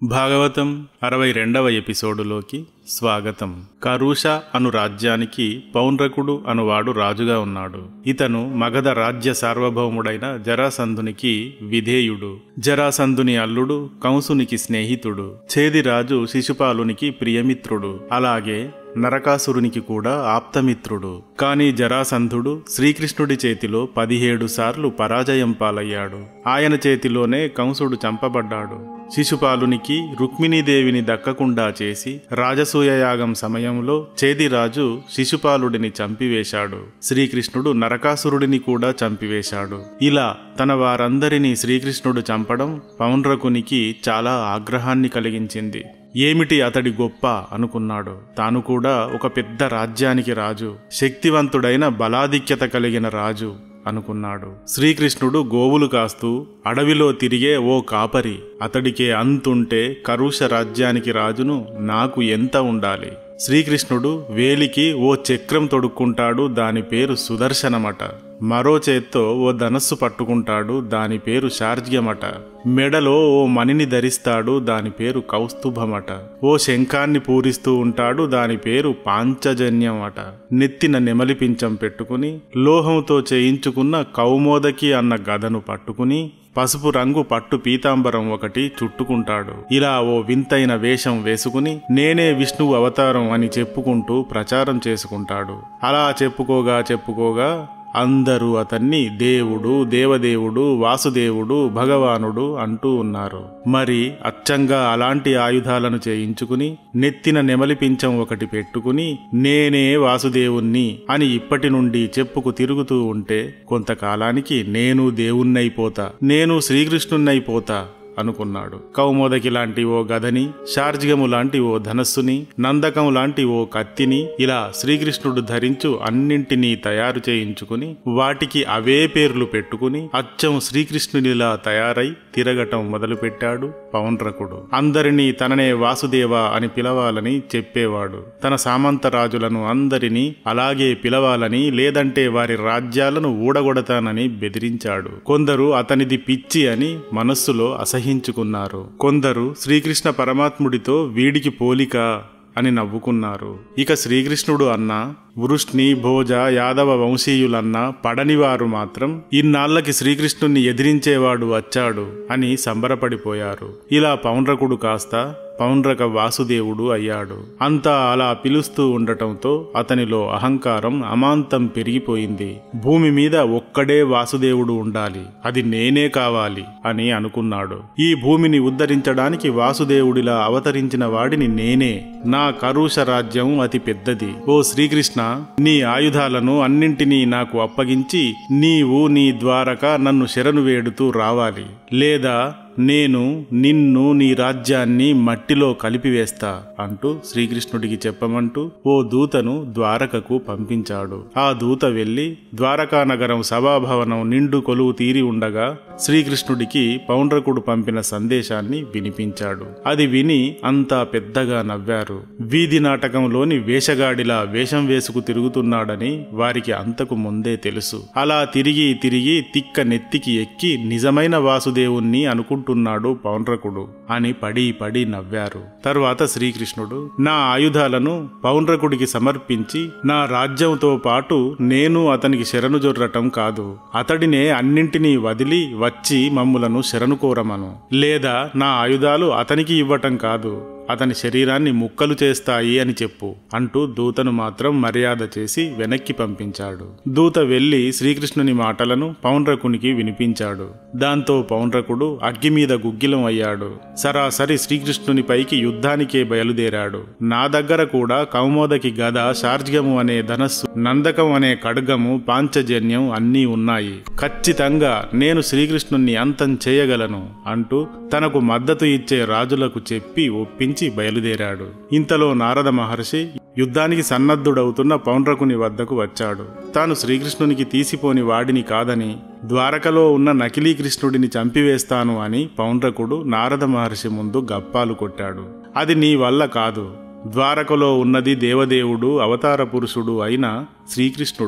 భాగవతం అరవై రెండవ ఎపిసోడులోకి స్వాగతం కరూష అను రాజ్యానికి పౌండ్రకుడు అనువాడు రాజుగా ఉన్నాడు ఇతను మగధ రాజ్య సార్వభౌముడైన జరాసంధునికి విధేయుడు జరాసంధుని అల్లుడు కంసునికి స్నేహితుడు చేదిరాజు శిశుపాలునికి ప్రియమిత్రుడు అలాగే నరకాసురునికి కూడా ఆప్తమిత్రుడు కాని జరాసంధుడు శ్రీకృష్ణుడి చేతిలో పదిహేడు సార్లు పరాజయం పాలయ్యాడు ఆయన చేతిలోనే కంసుడు చంపబడ్డాడు శిశుపాలునికి రుక్మిణీదేవిని దక్కకుండా చేసి రాజసూయయాగం సమయంలో చేదిరాజు శిశుపాలుడిని చంపివేశాడు శ్రీకృష్ణుడు నరకాసురుడిని కూడా చంపివేశాడు ఇలా తన వారందరినీ శ్రీకృష్ణుడు చంపడం పౌండ్రకునికి చాలా ఆగ్రహాన్ని కలిగించింది ఏమిటి అతడి గొప్ప అనుకున్నాడు తాను కూడా ఒక పెద్ద రాజ్యానికి రాజు శక్తివంతుడైన బలాధిక్యత కలిగిన రాజు అనుకున్నాడు శ్రీకృష్ణుడు గోవులు కాస్తూ అడవిలో తిరిగే ఓ కాపరి అతడికే అంతుంటే కరుష రాజ్యానికి రాజును నాకు ఎంత ఉండాలి శ్రీకృష్ణుడు వేలికి ఓ చక్రం తొడుక్కుంటాడు దాని పేరు సుదర్శనమట మరో చేత్తో ఓ ధనస్సు పట్టుకుంటాడు దాని పేరు శార్జ్యమట మెడలో ఓ మణిని ధరిస్తాడు దాని పేరు కౌస్తుభమట ఓ శంఖాన్ని పూరిస్తూ ఉంటాడు దాని పేరు పాంచజన్యమట నెత్తిన నెమలి పించం పెట్టుకుని లోహంతో చేయించుకున్న కౌమోదకి అన్న గదను పట్టుకుని పసుపు రంగు పట్టు పీతాంబరం ఒకటి చుట్టుకుంటాడు ఇలా ఓ వింతైన వేషం వేసుకుని నేనే విష్ణువు అవతారం అని చెప్పుకుంటూ ప్రచారం చేసుకుంటాడు అలా చెప్పుకోగా చెప్పుకోగా అందరూ అతన్ని దేవుడు దేవదేవుడు వాసుదేవుడు భగవానుడు అంటూ ఉన్నారు మరి అచ్చంగా అలాంటి ఆయుధాలను చేయించుకుని నెత్తిన నెమలి పించం ఒకటి పెట్టుకుని నేనే వాసుదేవుణ్ణి అని ఇప్పటి నుండి చెప్పుకు తిరుగుతూ ఉంటే కొంతకాలానికి నేను దేవుణ్ణైపోతా నేను శ్రీకృష్ణున్నైపోతా అనుకున్నాడు కౌమోదకి లాంటి ఓ గదని శార్జిగము లాంటి ఓ ధనస్సుని నందకం లాంటి ఓ కత్తిని ఇలా శ్రీకృష్ణుడు ధరించు అన్నింటినీ తయారు చేయించుకుని వాటికి అవే పేర్లు పెట్టుకుని అచ్చం శ్రీకృష్ణునిలా తయారై తిరగటం మొదలుపెట్టాడు పౌండ్రకుడు అందరినీ తననే వాసుదేవ అని పిలవాలని చెప్పేవాడు తన సామంత రాజులను అందరినీ అలాగే పిలవాలని లేదంటే వారి రాజ్యాలను ఊడగొడతానని బెదిరించాడు కొందరు అతనిది పిచ్చి అని మనస్సులో అసహించుకున్నారు కొందరు శ్రీకృష్ణ పరమాత్ముడితో వీడికి పోలిక అని నవ్వుకున్నారు ఇక శ్రీకృష్ణుడు అన్న వృష్ణి భోజ యాదవ వంశీయులన్న పడనివారు మాత్రం ఇన్నాళ్లకి శ్రీకృష్ణుణ్ణి ఎదిరించేవాడు వచ్చాడు అని సంబరపడిపోయారు ఇలా పౌండ్రకుడు కాస్త పౌండ్రక వాసుదేవుడు అయ్యాడు అంతా అలా పిలుస్తూ ఉండటంతో అతనిలో అహంకారం అమాంతం పెరిగిపోయింది భూమి మీద ఒక్కడే వాసుదేవుడు ఉండాలి అది నేనే కావాలి అని అనుకున్నాడు ఈ భూమిని ఉద్ధరించడానికి వాసుదేవుడిలా అవతరించిన వాడిని నేనే నా కరుష రాజ్యం అతి పెద్దది ఓ శ్రీకృష్ణ నీ ఆయుధాలను అన్నింటినీ నాకు అప్పగించి నీవు నీ ద్వారక నన్ను శరణు వేడుతూ రావాలి లేదా నేను నిన్ను నీ రాజ్యాన్ని మట్టిలో కలిపివేస్తా అంటూ శ్రీకృష్ణుడికి చెప్పమంటూ ఓ దూతను ద్వారకకు పంపించాడు ఆ దూత వెళ్లి ద్వారకా నగరం సభాభవనం నిండు కొలువు తీరి ఉండగా శ్రీకృష్ణుడికి పౌండ్రకుడు పంపిన సందేశాన్ని వినిపించాడు అది విని అంతా పెద్దగా నవ్వారు వీధి నాటకంలోని వేషగాడిలా వేషం వేసుకు తిరుగుతున్నాడని వారికి అంతకు ముందే తెలుసు అలా తిరిగి తిరిగి తిక్క నెత్తికి ఎక్కి నిజమైన వాసుదేవుణ్ణి అనుకుంటూ అనుకుంటున్నాడు పౌండ్రకుడు అని పడి పడి నవ్వారు తరువాత శ్రీకృష్ణుడు నా ఆయుధాలను పౌండ్రకుడికి సమర్పించి నా రాజ్యంతో పాటు నేను అతనికి శరణు జొర్రటం కాదు అతడినే అన్నింటినీ వదిలి వచ్చి మమ్ములను శరణు కోరమను లేదా నా ఆయుధాలు అతనికి ఇవ్వటం కాదు అతని శరీరాన్ని ముక్కలు చేస్తాయి అని చెప్పు అంటూ దూతను మాత్రం మర్యాద చేసి వెనక్కి పంపించాడు దూత వెళ్లి శ్రీకృష్ణుని మాటలను పౌండ్రకునికి వినిపించాడు దాంతో పౌండ్రకుడు అగ్గి మీద గుగ్గిలం అయ్యాడు సరాసరి శ్రీకృష్ణుని పైకి యుద్ధానికే బయలుదేరాడు నా దగ్గర కూడా కౌమోదకి గద శార్జ్గము అనే ధనస్సు నందకం అనే ఖడ్గము పాంచజన్యం అన్నీ ఉన్నాయి ఖచ్చితంగా నేను శ్రీకృష్ణుణ్ణి అంతం చేయగలను అంటూ తనకు మద్దతు ఇచ్చే రాజులకు చెప్పి ఒప్పించి బయలుదేరాడు ఇంతలో నారద మహర్షి యుద్ధానికి సన్నద్ధుడవుతున్న పౌండ్రకుని వద్దకు వచ్చాడు తాను శ్రీకృష్ణునికి తీసిపోని వాడిని కాదని ద్వారకలో ఉన్న నకిలీ కృష్ణుడిని చంపివేస్తాను అని పౌండ్రకుడు నారద మహర్షి ముందు గప్పాలు కొట్టాడు అది నీ వల్ల కాదు ద్వారకలో ఉన్నది దేవదేవుడు అవతార పురుషుడు అయిన శ్రీకృష్ణుడు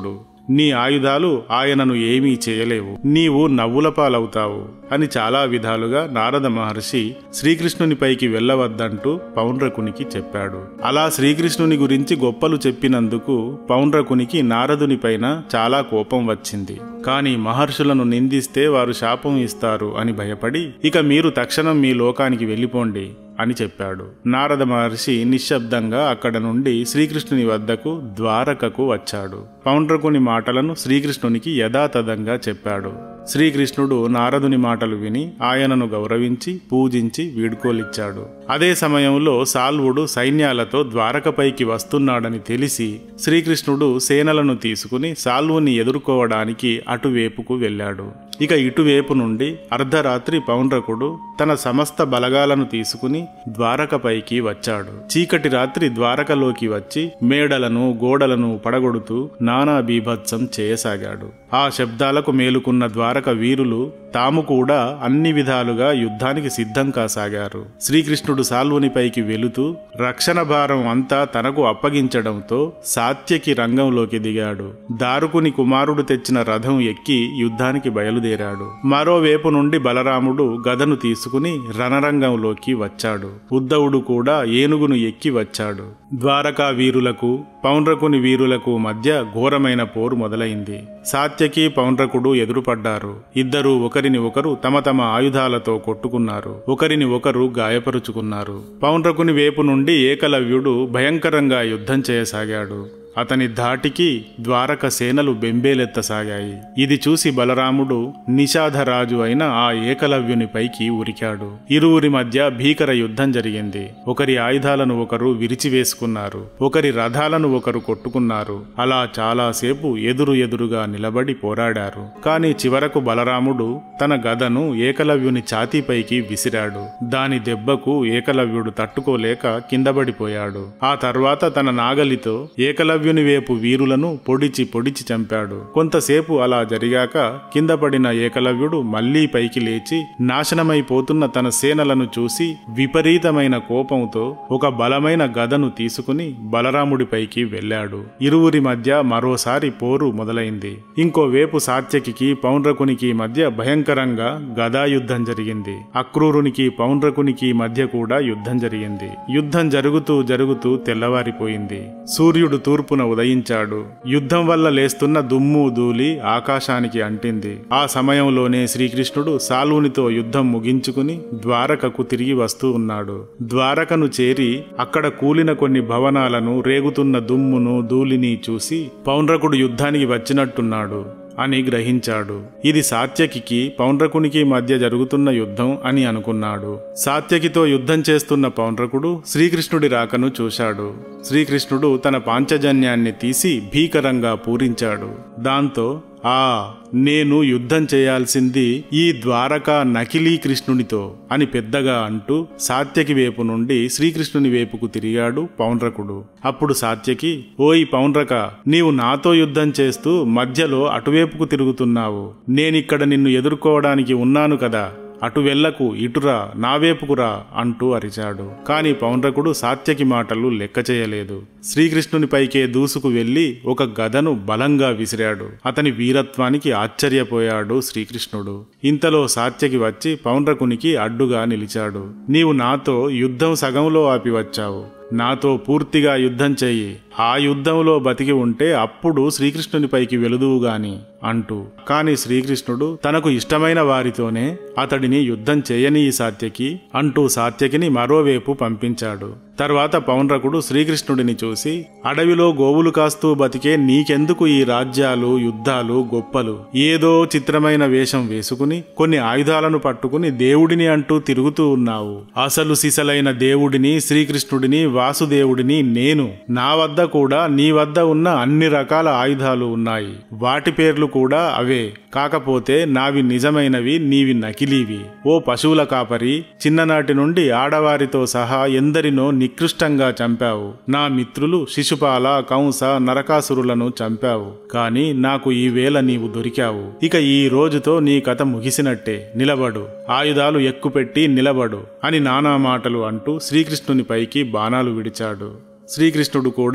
నీ ఆయుధాలు ఆయనను ఏమీ చేయలేవు నీవు నవ్వుల పాలవుతావు అని చాలా విధాలుగా నారద మహర్షి శ్రీకృష్ణుని పైకి వెళ్ళవద్దంటూ పౌండ్రకునికి చెప్పాడు అలా శ్రీకృష్ణుని గురించి గొప్పలు చెప్పినందుకు పౌండ్రకునికి నారదుని పైన చాలా కోపం వచ్చింది కాని మహర్షులను నిందిస్తే వారు శాపం ఇస్తారు అని భయపడి ఇక మీరు తక్షణం మీ లోకానికి వెళ్ళిపోండి అని చెప్పాడు నారద మహర్షి నిశ్శబ్దంగా అక్కడ నుండి శ్రీకృష్ణుని వద్దకు ద్వారకకు వచ్చాడు పౌండ్రకుని మాటలను శ్రీకృష్ణునికి యథాతథంగా చెప్పాడు శ్రీకృష్ణుడు నారదుని మాటలు విని ఆయనను గౌరవించి పూజించి వీడ్కోలిచ్చాడు అదే సమయంలో సాల్వుడు సైన్యాలతో ద్వారకపైకి వస్తున్నాడని తెలిసి శ్రీకృష్ణుడు సేనలను తీసుకుని సాల్వుని ఎదుర్కోవడానికి అటువైపుకు వెళ్ళాడు ఇక ఇటువైపు నుండి అర్ధరాత్రి పౌండ్రకుడు తన సమస్త బలగాలను తీసుకుని ద్వారకపైకి వచ్చాడు చీకటి రాత్రి ద్వారకలోకి వచ్చి మేడలను గోడలను పడగొడుతూ నానా బీభత్సం చేయసాగాడు ఆ శబ్దాలకు మేలుకున్న ద్వారక వీరులు తాము కూడా అన్ని విధాలుగా యుద్ధానికి సిద్ధం కాసాగారు శ్రీకృష్ణుడు సాల్వునిపైకి వెళుతూ రక్షణ భారం అంతా తనకు అప్పగించడంతో సాత్యకి రంగంలోకి దిగాడు దారుకుని కుమారుడు తెచ్చిన రథం ఎక్కి యుద్ధానికి బయలుదేరాడు మరోవైపు నుండి బలరాముడు గదను తీసుకుని రణరంగంలోకి వచ్చాడు ఉద్ధవుడు కూడా ఏనుగును ఎక్కి వచ్చాడు ద్వారకా వీరులకు పౌండ్రకుని వీరులకు మధ్య ఘోరమైన పోరు మొదలైంది సాత్యకి పౌండ్రకుడు ఎదురుపడ్డారు ఇద్దరూ ఒకరిని ఒకరు తమ తమ ఆయుధాలతో కొట్టుకున్నారు ఒకరిని ఒకరు గాయపరుచుకున్నారు పౌండ్రకుని వైపు నుండి ఏకలవ్యుడు భయంకరంగా యుద్ధం చేయసాగాడు అతని ధాటికి ద్వారక సేనలు బెంబేలెత్తసాగాయి ఇది చూసి బలరాముడు నిషాధరాజు అయిన ఆ ఏకలవ్యుని పైకి ఉరికాడు ఇరువురి మధ్య భీకర యుద్ధం జరిగింది ఒకరి ఆయుధాలను ఒకరు విరిచివేసుకున్నారు ఒకరి రథాలను ఒకరు కొట్టుకున్నారు అలా చాలాసేపు ఎదురు ఎదురుగా నిలబడి పోరాడారు కాని చివరకు బలరాముడు తన గదను ఏకలవ్యుని ఛాతీపైకి విసిరాడు దాని దెబ్బకు ఏకలవ్యుడు తట్టుకోలేక కిందపడిపోయాడు ఆ తర్వాత తన నాగలితో ఏకలవ్యుని వైపు వీరులను పొడిచి పొడిచి చంపాడు కొంతసేపు అలా జరిగాక కింద పడిన ఏకలవ్యుడు మళ్లీ పైకి లేచి నాశనమైపోతున్న తన సేనలను చూసి విపరీతమైన కోపంతో ఒక బలమైన గదను తీసుకుని బలరాముడిపైకి వెళ్ళాడు ఇరువురి మధ్య మరోసారి పోరు మొదలైంది ఇంకోవైపు సాత్యకి పౌండ్రకునికి మధ్య భయంకరంగా గదాయుద్ధం జరిగింది అక్రూరునికి పౌండ్రకునికి మధ్య కూడా యుద్ధం జరిగింది యుద్ధం జరుగుతూ జరుగుతూ తెల్లవారిపోయింది సూర్యుడు తూర్పున ఉదయించాడు యుద్ధం వల్ల లేస్తున్న దుమ్ము ధూళి ఆకాశానికి అంటింది ఆ సమయంలోనే శ్రీకృష్ణుడు సాలునితో యుద్ధం ముగించుకుని ద్వారకకు తిరిగి వస్తూ ఉన్నాడు ద్వారకను చేరి అక్కడ కూలిన కొన్ని భవనాలను రేగుతున్న దుమ్మును ధూళిని చూసి పౌండ్రకుడు యుద్ధానికి వచ్చినట్టున్నాడు అని గ్రహించాడు ఇది సాత్యకికి పౌండ్రకునికి మధ్య జరుగుతున్న యుద్ధం అని అనుకున్నాడు సాత్యకితో యుద్ధం చేస్తున్న పౌండ్రకుడు శ్రీకృష్ణుడి రాకను చూశాడు శ్రీకృష్ణుడు తన పాంచజన్యాన్ని తీసి భీకరంగా పూరించాడు దాంతో ఆ నేను యుద్ధం చేయాల్సింది ఈ ద్వారకా నకిలీ కృష్ణునితో అని పెద్దగా అంటూ సాత్యకి వైపు నుండి శ్రీకృష్ణుని వైపుకు తిరిగాడు పౌండ్రకుడు అప్పుడు సాత్యకి ఓయ్ పౌండ్రక నీవు నాతో యుద్ధం చేస్తూ మధ్యలో అటువైపుకు తిరుగుతున్నావు నేనిక్కడ నిన్ను ఎదుర్కోవడానికి ఉన్నాను కదా అటు వెళ్లకు ఇటురా నావేపుకురా అంటూ అరిచాడు కాని పౌండ్రకుడు సాత్యకి మాటలు లెక్క చేయలేదు శ్రీకృష్ణుని పైకే దూసుకు వెళ్లి ఒక గదను బలంగా విసిరాడు అతని వీరత్వానికి ఆశ్చర్యపోయాడు శ్రీకృష్ణుడు ఇంతలో సాత్యకి వచ్చి పౌండ్రకునికి అడ్డుగా నిలిచాడు నీవు నాతో యుద్ధం సగంలో ఆపి వచ్చావు నాతో పూర్తిగా యుద్ధం చెయ్యి ఆ యుద్ధంలో బతికి ఉంటే అప్పుడు శ్రీకృష్ణుని పైకి వెలుదువు గాని అంటూ కాని శ్రీకృష్ణుడు తనకు ఇష్టమైన వారితోనే అతడిని యుద్ధం చేయని ఈ సాత్యకి అంటూ సాత్యకిని మరోవైపు పంపించాడు తర్వాత పౌండ్రకుడు శ్రీకృష్ణుడిని చూసి అడవిలో గోవులు కాస్తూ బతికే నీకెందుకు ఈ రాజ్యాలు యుద్ధాలు గొప్పలు ఏదో చిత్రమైన వేషం వేసుకుని కొన్ని ఆయుధాలను పట్టుకుని దేవుడిని అంటూ తిరుగుతూ ఉన్నావు అసలు సిసలైన దేవుడిని శ్రీకృష్ణుడిని వాసుదేవుడిని నేను నా వద్ద కూడా నీ వద్ద ఉన్న అన్ని రకాల ఆయుధాలు ఉన్నాయి వాటి పేర్లు కూడా అవే కాకపోతే నావి నిజమైనవి నీవి నకిలీవి ఓ పశువుల కాపరి చిన్ననాటి నుండి ఆడవారితో సహా ఎందరినో నికృష్టంగా చంపావు నా మిత్రులు శిశుపాల కంస నరకాసురులను చంపావు కాని నాకు ఈ వేళ నీవు దొరికావు ఇక ఈ రోజుతో నీ కథ ముగిసినట్టే నిలబడు ఆయుధాలు ఎక్కుపెట్టి నిలబడు అని నానా మాటలు అంటూ శ్రీకృష్ణుని పైకి బాణాలు విడిచాడు శ్రీకృష్ణుడు కూడా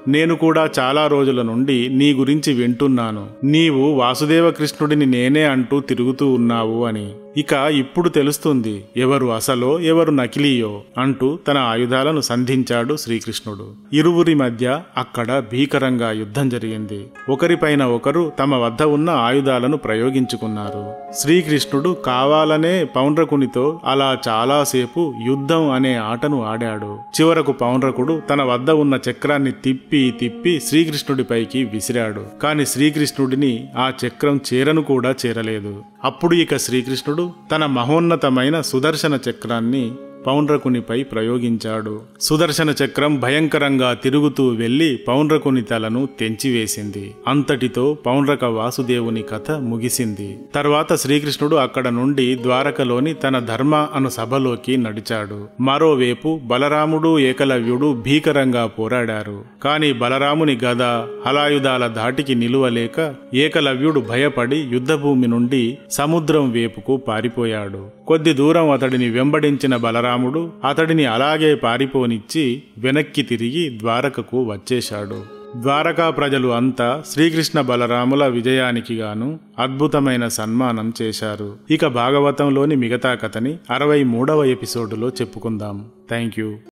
నేను కూడా చాలా రోజుల నుండి నీ గురించి వింటున్నాను నీవు వాసుదేవ కృష్ణుడిని నేనే అంటూ తిరుగుతూ ఉన్నావు అని ఇక ఇప్పుడు తెలుస్తుంది ఎవరు అసలో ఎవరు నకిలీయో అంటూ తన ఆయుధాలను సంధించాడు శ్రీకృష్ణుడు ఇరువురి మధ్య అక్కడ భీకరంగా యుద్ధం జరిగింది ఒకరిపైన ఒకరు తమ వద్ద ఉన్న ఆయుధాలను ప్రయోగించుకున్నారు శ్రీకృష్ణుడు కావాలనే పౌండ్రకునితో అలా చాలాసేపు యుద్ధం అనే ఆటను ఆడాడు చివరకు పౌండ్రకుడు తన వద్ద ఉన్న చక్రాన్ని తిప్పి తిప్పి శ్రీకృష్ణుడిపైకి విసిరాడు కాని శ్రీకృష్ణుడిని ఆ చక్రం చేరను కూడా చేరలేదు అప్పుడు ఇక శ్రీకృష్ణుడు తన మహోన్నతమైన సుదర్శన చక్రాన్ని పౌండ్రకునిపై ప్రయోగించాడు సుదర్శన చక్రం భయంకరంగా తిరుగుతూ వెళ్లి పౌండ్రకుని తలను తెంచివేసింది అంతటితో పౌండ్రక వాసుదేవుని కథ ముగిసింది తర్వాత శ్రీకృష్ణుడు అక్కడ నుండి ద్వారకలోని తన ధర్మ అను సభలోకి నడిచాడు మరోవైపు బలరాముడు ఏకలవ్యుడు భీకరంగా పోరాడారు కాని బలరాముని గద హలాయుధాల ధాటికి నిలువలేక ఏకలవ్యుడు భయపడి యుద్ధభూమి నుండి సముద్రం వేపుకు పారిపోయాడు కొద్ది దూరం అతడిని వెంబడించిన బలరాముడు అతడిని అలాగే పారిపోనిచ్చి వెనక్కి తిరిగి ద్వారకకు వచ్చేశాడు ద్వారకా ప్రజలు అంతా శ్రీకృష్ణ బలరాముల విజయానికి గాను అద్భుతమైన సన్మానం చేశారు ఇక భాగవతంలోని మిగతా కథని అరవై మూడవ ఎపిసోడులో చెప్పుకుందాం థ్యాంక్ యూ